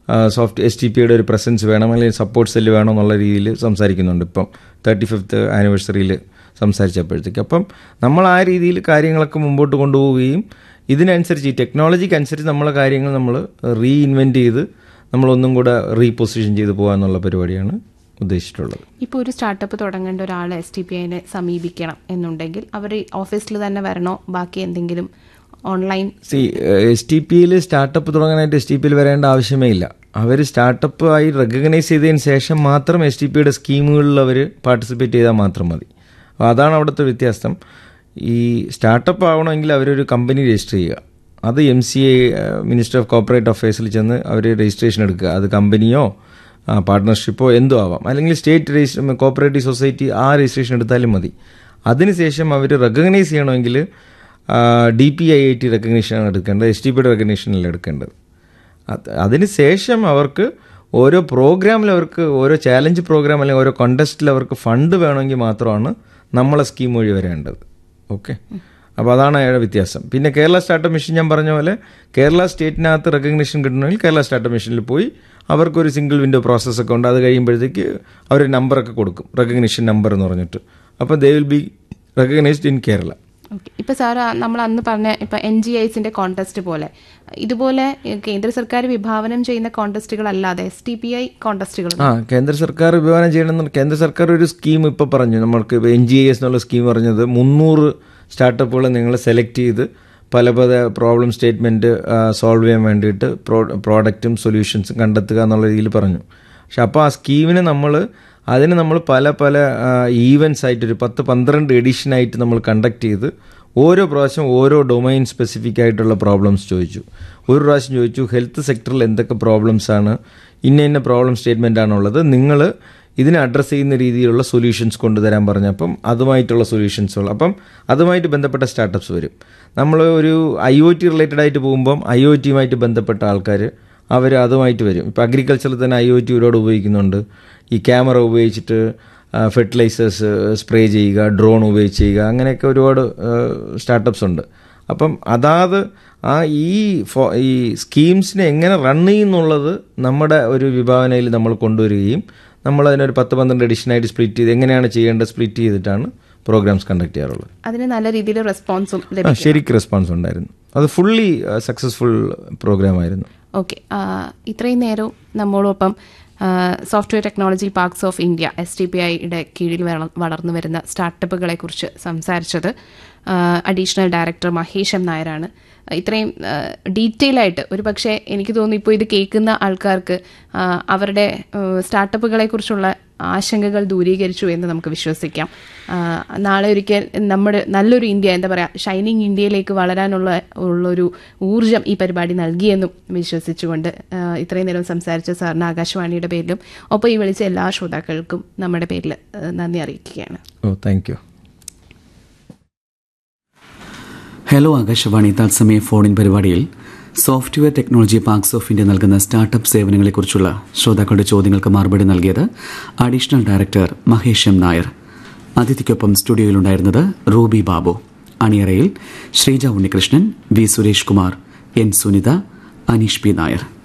soft S T പിയുടെ ഒരു presence വേണം അല്ലെങ്കിൽ സപ്പോർട്ട് സെല്ല് വേണം എന്നുള്ള രീതിയിൽ സംസാരിക്കുന്നുണ്ട് ഇപ്പം തേർട്ടി ഫിഫ്ത്ത് ആനിവേഴ്സറിയിൽ സംസാരിച്ചപ്പോഴത്തേക്ക് അപ്പം നമ്മൾ ആ രീതിയിൽ കാര്യങ്ങളൊക്കെ മുമ്പോട്ട് കൊണ്ടുപോവുകയും ഇതിനനുസരിച്ച് ഈ ടെക്നോളജിക്ക് അനുസരിച്ച് നമ്മളെ കാര്യങ്ങൾ നമ്മൾ റീ ഇൻവെൻറ്റ് ചെയ്ത് നമ്മളൊന്നും കൂടെ റീപൊസിഷൻ ചെയ്ത് പോകാന്നുള്ള പരിപാടിയാണ് ഉദ്ദേശിച്ചിട്ടുള്ളത് ഇപ്പോൾ ഒരു സ്റ്റാർട്ടപ്പ് തുടങ്ങേണ്ട ഒരാൾ എസ് ടി പി ഐനെ സമീപിക്കണം എന്നുണ്ടെങ്കിൽ അവർ ഓഫീസിൽ തന്നെ വരണോ ബാക്കി എന്തെങ്കിലും ഓൺലൈൻ സി എസ് ടി പിയിൽ സ്റ്റാർട്ടപ്പ് തുടങ്ങാനായിട്ട് എസ് ടി പിയിൽ വരേണ്ട ആവശ്യമേ ഇല്ല അവർ സ്റ്റാർട്ടപ്പ് ആയി റെക്കഗ്നൈസ് ചെയ്തതിന് ശേഷം മാത്രം എസ് ടി പിയുടെ സ്കീമുകളിൽ അവർ പാർട്ടിസിപ്പേറ്റ് ചെയ്താൽ മാത്രം മതി അപ്പോൾ അതാണ് അവിടുത്തെ വ്യത്യാസം ഈ സ്റ്റാർട്ടപ്പ് ആവണമെങ്കിൽ അവരൊരു കമ്പനി രജിസ്റ്റർ ചെയ്യുക അത് M C A minister of corporate അഫയേഴ്സിൽ ചെന്ന് അവർ രജിസ്ട്രേഷൻ എടുക്കുക അത് കമ്പനിയോ പാർട്ട്ണർഷിപ്പോ എന്തോ ആവാം അല്ലെങ്കിൽ സ്റ്റേറ്റ് രജിസ്റ്റർ കോപ്പറേറ്റീവ് സൊസൈറ്റി ആ രജിസ്ട്രേഷൻ എടുത്താലും മതി അതിനുശേഷം അവർ റെക്കഗ്നൈസ് ചെയ്യണമെങ്കിൽ D P I I T റെക്കഗ്നീഷനാണ് എടുക്കേണ്ടത് എസ് ടി പിയുടെ റെക്കഗ്നീഷനിൽ എടുക്കേണ്ടത് അത് അതിന് ശേഷം അവർക്ക് ഓരോ പ്രോഗ്രാമിൽ അവർക്ക് ഓരോ ചാലഞ്ച് പ്രോഗ്രാം അല്ലെങ്കിൽ ഓരോ കോണ്ടസ്റ്റിൽ അവർക്ക് ഫണ്ട് വേണമെങ്കിൽ മാത്രമാണ് നമ്മളെ സ്കീം വഴി വരേണ്ടത് ഓക്കെ അപ്പോൾ അതാണ് അയാളുടെ വ്യത്യാസം പിന്നെ കേരള സ്റ്റാർട്ടപ്പ് മിഷൻ ഞാൻ പറഞ്ഞ പോലെ കേരള സ്റ്റേറ്റിനകത്ത് റെക്കഗ്നീഷൻ കിട്ടണമെങ്കിൽ കേരള സ്റ്റാർട്ടപ്പ് മിഷനിൽ പോയി അവർക്കൊരു സിംഗിൾ വിൻഡോ പ്രോസസ്സൊക്കെ ഉണ്ട് അത് കഴിയുമ്പോഴത്തേക്ക് അവർ നമ്പറൊക്കെ കൊടുക്കും റെക്കഗ്നീഷൻ നമ്പർ എന്ന് പറഞ്ഞിട്ട് അപ്പോൾ they will be recognised in Kerala okay ഇപ്പൊ സാർ നമ്മൾ അന്ന് പറഞ്ഞ ഇപ്പൊ എൻ ജി ഐസിന്റെ കോൺടെസ്റ്റ് പോലെ ഇതുപോലെ കേന്ദ്ര സർക്കാർ വിഭാവനം ചെയ്യുന്ന കോൺടെസ്റ്റുകൾ അല്ലാതെ എസ് ടി പി ഐ കോൺടെസ്റ്റുകൾ ആ കേന്ദ്ര സർക്കാർ വിഭാവനം ചെയ്യണമെന്ന് കേന്ദ്ര സർക്കാർ ഒരു സ്കീം ഇപ്പോൾ പറഞ്ഞു നമ്മൾക്ക് എൻ ജി എസ് എന്നുള്ള സ്കീം പറഞ്ഞത് മുന്നൂറ് സ്റ്റാർട്ടപ്പുകൾ നിങ്ങൾ സെലക്ട് ചെയ്ത് പല പല പ്രോബ്ലം സ്റ്റേറ്റ്മെൻറ്റ് സോൾവ് ചെയ്യാൻ വേണ്ടിയിട്ട് പ്രോ പ്രോഡക്റ്റും സൊല്യൂഷൻസും കണ്ടെത്തുക എന്നുള്ള രീതിയിൽ പറഞ്ഞു പക്ഷെ അപ്പോൾ ആ സ്കീമിന് നമ്മൾ അതിന് നമ്മൾ പല പല ഈവൻസ് ആയിട്ട് ഒരു പത്ത് പന്ത്രണ്ട് എഡിഷൻ ആയിട്ട് നമ്മൾ കണ്ടക്ട് ചെയ്ത് ഓരോ പ്രാവശ്യം ഓരോ ഡൊമൈൻ സ്പെസിഫിക് ആയിട്ടുള്ള പ്രോബ്ലംസ് ചോദിച്ചു ഒരു പ്രാവശ്യം ചോദിച്ചു ഹെൽത്ത് സെക്ടറിൽ എന്തൊക്കെ പ്രോബ്ലംസ് ആണ് ഇന്ന ഇന്ന പ്രോബ്ലം സ്റ്റേറ്റ്മെൻ്റ് ആണുള്ളത് നിങ്ങൾ ഇതിനെ അഡ്രസ്സ് ചെയ്യുന്ന രീതിയിലുള്ള സൊല്യൂഷൻസ് കൊണ്ടുതരാൻ പറഞ്ഞപ്പം അതുമായിട്ടുള്ള സൊല്യൂഷൻസുകൾ അപ്പം അതുമായിട്ട് ബന്ധപ്പെട്ട സ്റ്റാർട്ടപ്സ് വരും നമ്മൾ ഒരു ഐ ഒ ടി റിലേറ്റഡ് ആയിട്ട് പോകുമ്പം ഐ ഒ ടിയുമായിട്ട് ബന്ധപ്പെട്ട ആൾക്കാർ അവർ അതുമായിട്ട് വരും ഇപ്പോൾ അഗ്രികൾച്ചറിൽ തന്നെ ഐ ഒ ടി ഒരുപാട് ഉപയോഗിക്കുന്നുണ്ട് ഈ ക്യാമറ ഉപയോഗിച്ചിട്ട് ഫെർട്ടിലൈസേഴ്സ് സ്പ്രേ ചെയ്യുക ഡ്രോൺ ഉപയോഗിച്ച് ചെയ്യുക അങ്ങനെയൊക്കെ ഒരുപാട് സ്റ്റാർട്ടപ്സ് ഉണ്ട് അപ്പം അതാത് ആ ഈ ഫോ ഈ സ്കീംസിനെ എങ്ങനെ റൺ ചെയ്യുന്നുള്ളത് നമ്മുടെ ഒരു വിഭാവനയിൽ നമ്മൾ കൊണ്ടുവരികയും നമ്മൾ അതിനൊരു പത്ത് പന്ത്രണ്ട് എഡിഷനായിട്ട് സ്പ്ലിറ്റ് ചെയ്ത് എങ്ങനെയാണ് ചെയ്യേണ്ടത് സ്പ്ലിറ്റ് ചെയ്തിട്ടാണ് പ്രോഗ്രാംസ് കണ്ടക്ട് ചെയ്യാറുള്ളത് അതിന് നല്ല രീതിയിൽ റെസ്പോൺസും ആ ലഭിക്കും ശരിക്കും റെസ്പോൺസ് ഉണ്ടായിരുന്നു അത് ഫുള്ളി സക്സസ്ഫുൾ പ്രോഗ്രാം ആയിരുന്നു ഓക്കെ ഇത്രയും നേരവും നമ്മോടൊപ്പം software technology parks of India S T P ഐയുടെ കീഴിൽ വള- വളർന്നു വരുന്ന സ്റ്റാർട്ടപ്പുകളെ കുറിച്ച് സംസാരിച്ചത് അഡീഷണൽ ഡയറക്ടർ മഹേഷ് എം നായരാണ് ഇത്രയും ഡീറ്റെയിൽ ആയിട്ട് ഒരു പക്ഷേ എനിക്ക് തോന്നുന്നു ഇപ്പോൾ ഇത് കേൾക്കുന്ന ആൾക്കാർക്ക് ആ, അവരുടെ സ്റ്റാർട്ടപ്പുകളെ കുറിച്ചുള്ള ആശങ്കകൾ ദൂരീകരിച്ചു എന്ന് നമുക്ക് വിശ്വസിക്കാം ആ, നാളെ ഒരിക്കൽ നമ്മുടെ നല്ലൊരു ഇന്ത്യ എന്താ പറയുക ഷൈനിങ് ഇന്ത്യയിലേക്ക് വളരാനുള്ള ഉള്ളൊരു ഊർജം ഈ പരിപാടി നൽകിയെന്നും വിശ്വസിച്ചുകൊണ്ട് ആ, ഇത്രയും നേരം സംസാരിച്ച സാറിന് ആകാശവാണിയുടെ പേരിലും ഒപ്പം ഈ വിളിച്ച എല്ലാ ശ്രോതാക്കൾക്കും നമ്മുടെ പേരിൽ ആ, നന്ദി അറിയിക്കുകയാണ് oh thank you hello Akashvani തത്സമയ ഫോണിൻ പരിപാടിയിൽ software technology parks of India നൽകുന്ന സ്റ്റാർട്ടപ്പ് സേവനങ്ങളെക്കുറിച്ചുള്ള ശ്രോതാക്കളുടെ ചോദ്യങ്ങൾക്ക് മറുപടി നൽകിയത് additional director Mahesh M Nair അതിഥിക്കൊപ്പം സ്റ്റുഡിയോയിലുണ്ടായിരുന്നത് റൂബി ബാബു അണിയറയിൽ Sreeja Unnikrishnan V Suresh Kumar N Sunitha Aneesh P Nair